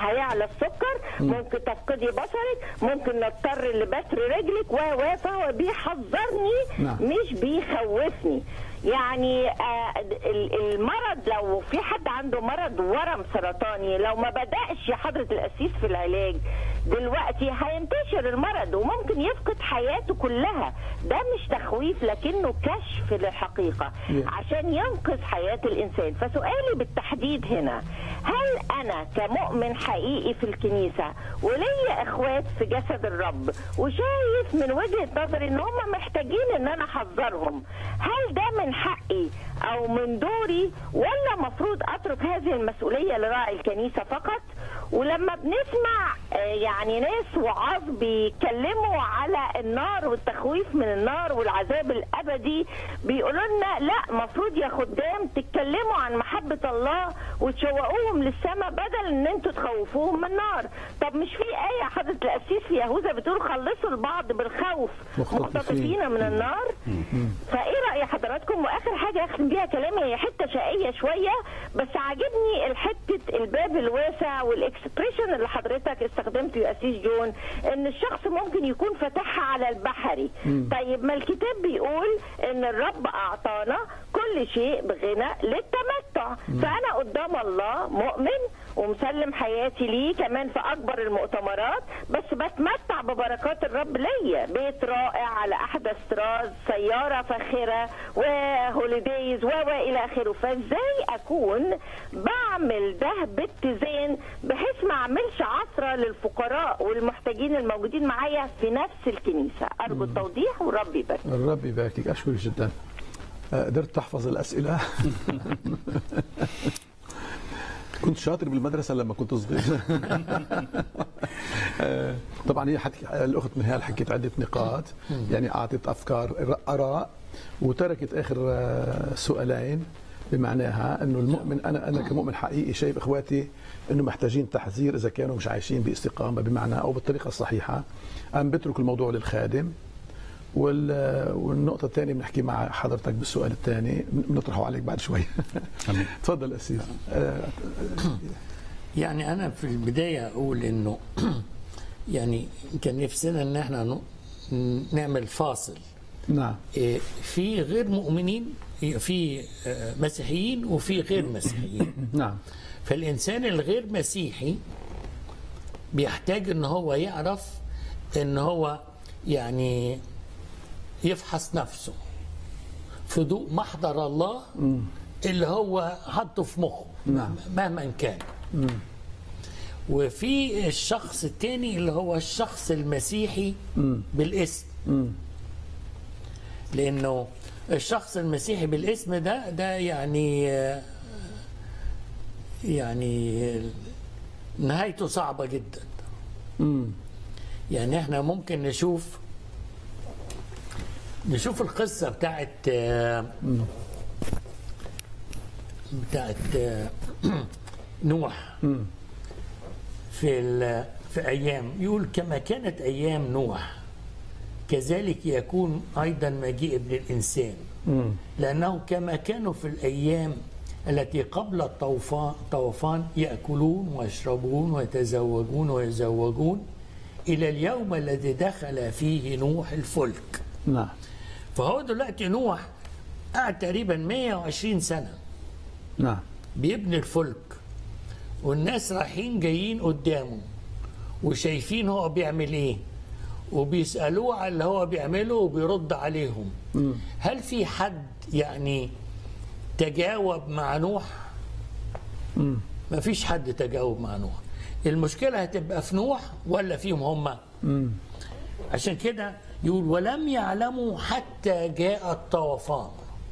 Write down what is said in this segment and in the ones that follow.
هيعلى السكر ممكن تفقدي بصرك ممكن نضطر لبتر رجلك و و فهو بيحذرني نعم. مش بيخوفني يعني آه، ال- المرض لو في حد عنده مرض ورم سرطاني لو ما بدأش يا حضرة القسيس في العلاج دلوقتي هينتشر المرض وممكن يفقد حياته كلها ده مش تخويف لكنه كشف للحقيقة Yeah. عشان ينقذ حياة الإنسان فسؤالي بالتحديد هنا هل أنا كمؤمن حقيقي في الكنيسة وليا إخوات في جسد الرب وشايف من وجهة نظري إن هم محتاجين إن أنا أحذرهم هل ده من حقي أو من دوري ولا مفروض أترك هذه المسؤولية لراعي الكنيسة فقط ولما بنسمع آه، يعني ناس وعاظ بيتكلموا على النار والتخويف من النار والعذاب الابدي بيقولوا لنا لا مفروض يا خدام تتكلموا عن محبه الله وتشوقوهم للسماء بدل ان انتوا تخوفوهم من النار طب مش في ايه حضرتك القسيس في يهوذا بتقول خلصوا البعض بالخوف مختطفين. مختطفين من النار فايه راي حضراتكم واخر حاجه اختم بيها كلامي هي حته شقيه شويه بس عاجبني الحته الباب الواسع والاكسبريشن اللي حضرتك استخدمته يا اسيس جون ان الشخص ممكن يكون فتحها على البحري طيب ما الكتاب بيقول ان الرب اعطانا كل شيء بغنى للتمتع فانا قدام الله مؤمن ومسلم حياتي ليه كمان في اكبر المؤتمرات بس بتمتع ببركات الرب ليا بيت رائع على احدث طراز سياره فاخره وهوليديز و و الى اخره فازاي اكون بعمل ده باتزان بحيث ما اعملش عثره للفقراء والمحتاجين الموجودين معايا في نفس الكنيسه ارجو التوضيح وربي يبارك الرب يباركك اشكرك جدا آه، قدرت تحفظ الاسئله كنت شاطر بالمدرسه لما كنت صغير آه، طبعا هي حكي الاخت نهال حكت عده نقاط يعني اعطت افكار اراء وتركت اخر آه، سؤالين بمعناها انه المؤمن انا انا كمؤمن حقيقي شايف اخواتي انه محتاجين تحذير اذا كانوا مش عايشين باستقامه بمعنى او بالطريقه الصحيحه ام بترك الموضوع للخادم وال- والنقطة الثانية بنحكي مع حضرتك بالسؤال الثاني بنطرحه عليك بعد شوي أمين. تفضل أسيس آه، يعني انا في البدايه اقول انه يعني كان نفسنا ان احنا ن- نعمل فاصل نعم إيه، في غير مؤمنين في آه، مسيحيين وفي غير مسيحيين نعم فالإنسان الغير مسيحي بيحتاج إن هو يعرف إن هو يعني يفحص نفسه في ضوء محضر الله اللي هو حاطه في مخه نعم. مهما كان وفي الشخص التاني اللي هو الشخص المسيحي بالاسم لانه الشخص المسيحي بالاسم ده ده يعني آه، يعني نهايته صعبة جدا يعني احنا ممكن نشوف نشوف القصة بتاعت آه، بتاعت آه، نوح في ال- في أيام يقول كما كانت أيام نوح كذلك يكون أيضا مجيء ابن الإنسان لأنه كما كانوا في الأيام التي قبل الطوفان طوفان يأكلون ويشربون ويتزوجون ويزوجون إلى اليوم الذي دخل فيه نوح الفلك نعم فهو دلوقتي نوح قعد تقريبا 120 سنة نعم بيبني الفلك والناس رايحين جايين قدامه وشايفين هو بيعمل ايه وبيسألوه على اللي هو بيعمله وبيرد عليهم هل في حد يعني تجاوب مع نوح ما فيش حد تجاوب مع نوح المشكلة هتبقى في نوح ولا فيهم هم عشان كده يقول ولم يعلموا حتى جاء الطوفان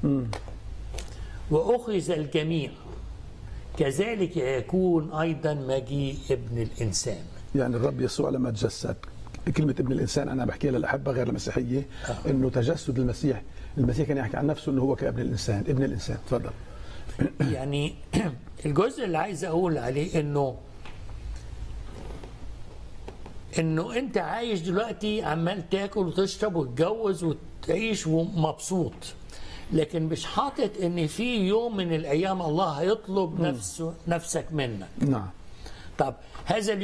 وأخذ الجميع كذلك يكون أيضا مجيء ابن الإنسان يعني الرب يسوع لما تجسد كلمة ابن الإنسان أنا بحكيها للأحبة غير المسيحية إنه تجسد المسيح المسيح كان يحكي عن نفسه إنه هو كابن الإنسان ابن الإنسان تفضل يعني الجزء اللي عايز أقول عليه إنه إنه أنت عايش دلوقتي عمال تاكل وتشرب وتتجوز وتعيش ومبسوط لكن مش حاطط ان في يوم من الايام الله هيطلب نفسه نفسك منك نعم طب هذا